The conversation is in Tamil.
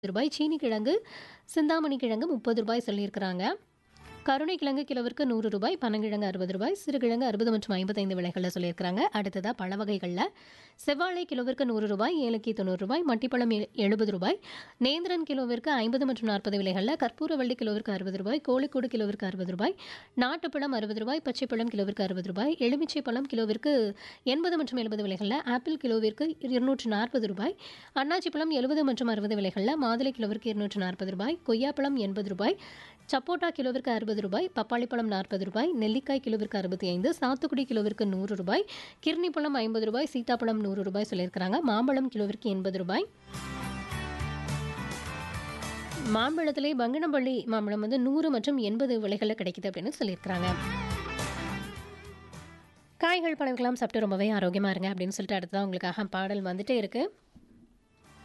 ரூபாய் சீனி கிழங்கு சிந்தாமணி கிழங்கு முப்பது ரூபாய் சொல்லியிருக்கிறாங்க கருணை கிழங்கு கிலோவிற்கு நூறு ரூபாய் பனங்கிழங்கு அறுபது ரூபாய் சிறுகிழங்கு அறுபது மற்றும் ஐம்பத்தைந்து விலைகளில் சொல்லியிருக்கிறாங்க அடுத்ததாக பழ வகைகளில் செவ்வாழை கிலோவிற்கு நூறு ரூபாய் ஏலக்கி தொண்ணூறு ரூபாய் மட்டிப்பழம் எ- எழுபது ரூபாய் நேந்திரன் கிலோவிற்கு ஐம்பது மற்றும் நாற்பது விலைகளில் கற்பூரவள்ளி கிலோவிற்கு அறுபது ரூபாய் கோழிக்கூடு கிலோவிற்கு அறுபது ரூபாய் நாட்டுப்பழம் அறுபது ரூபாய் பச்சைப்பழம் கிலோவிற்கு அறுபது ரூபாய் எலுமிச்சை பழம் கிலோவிற்கு எண்பது மற்றும் எழுபது விலைகளில் ஆப்பிள் கிலோவிற்கு இருநூற்று நாற்பது ரூபாய் அன்னாச்சி பழம் எழுபது மற்றும் அறுபது விலைகளில் மாதுளை கிலோவிற்கு இருநூற்று நாற்பது ரூபாய் கொய்யாப்பழம் எண்பது ரூபாய் சப்போட்டா கிலோவிற்கு அறுபது ரூபாய் பப்பாளி பழம் நாற்பது ரூபாய் நெல்லிக்காய் கிலோவிற்கு அறுபத்தி ஐந்து சாத்துக்குடி கிலோவிற்கு நூறு ரூபாய் கிர்னி பழம் ஐம்பது ரூபாய் சீதாப்பழம் நூறு ரூபாய் சொல்லியிருக்கிறாங்க மாம்பழம் கிலோவிற்கு எண்பது ரூபாய் மாம்பழத்திலே பங்கனப்பள்ளி மாம்பழம் வந்து நூறு மற்றும் எண்பது விலைகளில் கிடைக்குது அப்படின்னு சொல்லியிருக்கிறாங்க காய்கள் பழங்கள்லாம் சாப்பிட்டு ரொம்பவே ஆரோக்கியமாக இருங்க அப்படின்னு சொல்லிட்டு அடுத்ததான் உங்களுக்காக பாடல் வந்துட்டே இருக்குது